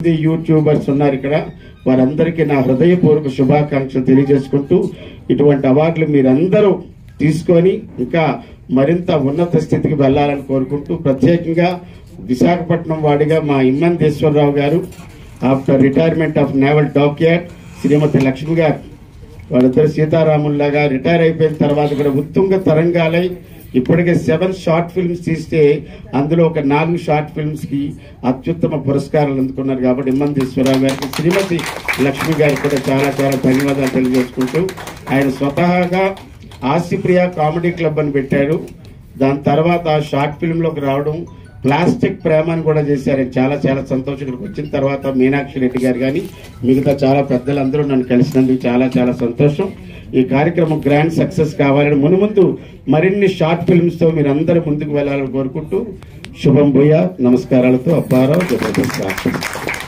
మంది యూట్యూబర్స్ ఉన్నారు ఇక్కడ వారందరికీ నా హృదయపూర్వక శుభాకాంక్షలు తెలియజేసుకుంటూ ఇటువంటి అవార్డులు మీరందరూ తీసుకొని ఇంకా మరింత ఉన్నత స్థితికి వెళ్ళాలని కోరుకుంటూ ప్రత్యేకంగా విశాఖపట్నం వాడిగా మా Immandeswararao garu after retirement of naval dockyard Shrimati Lakshmi garu వాళ్ళిద్దరు సీతారాముల్లాగా రిటైర్ అయిపోయిన తర్వాత కూడా ఉత్తుంగ తరంగాలై ఇప్పటికే సెవెన్ షార్ట్ ఫిల్మ్స్ తీస్తే అందులో ఒక నాలుగు షార్ట్ ఫిల్మ్స్ కి అత్యుత్తమ పురస్కారాలు అందుకున్నారు కాబట్టి ఇమ్మందేశ్వరరావు గారికి శ్రీమతి లక్ష్మి గారికి కూడా చాలా చాలా ధన్యవాదాలు తెలియజేసుకుంటూ ఆయన స్వతహాగా ఆసిప్రియ కామెడీ క్లబ్ అని పెట్టారు దాని తర్వాత ఆ షార్ట్ ఫిల్మ్ లోకి రావడం ప్లాస్టిక్ ప్రేమను కూడా చేశారు చాలా చాలా సంతోషం ఇక్కడికి వచ్చిన తర్వాత మీనాక్షి రెడ్డి గారు కానీ మిగతా చాలా పెద్దలందరూ నన్ను కలిసినందుకు చాలా చాలా సంతోషం ఈ కార్యక్రమం గ్రాండ్ సక్సెస్ కావాలని మునుముందు మరిన్ని షార్ట్ ఫిల్మ్స్ తో మీరు అందరూ ముందుకు వెళ్ళాలని కోరుకుంటూ శుభం భూయ నమస్కారాలతో అప్పారావు జబర్దస్త్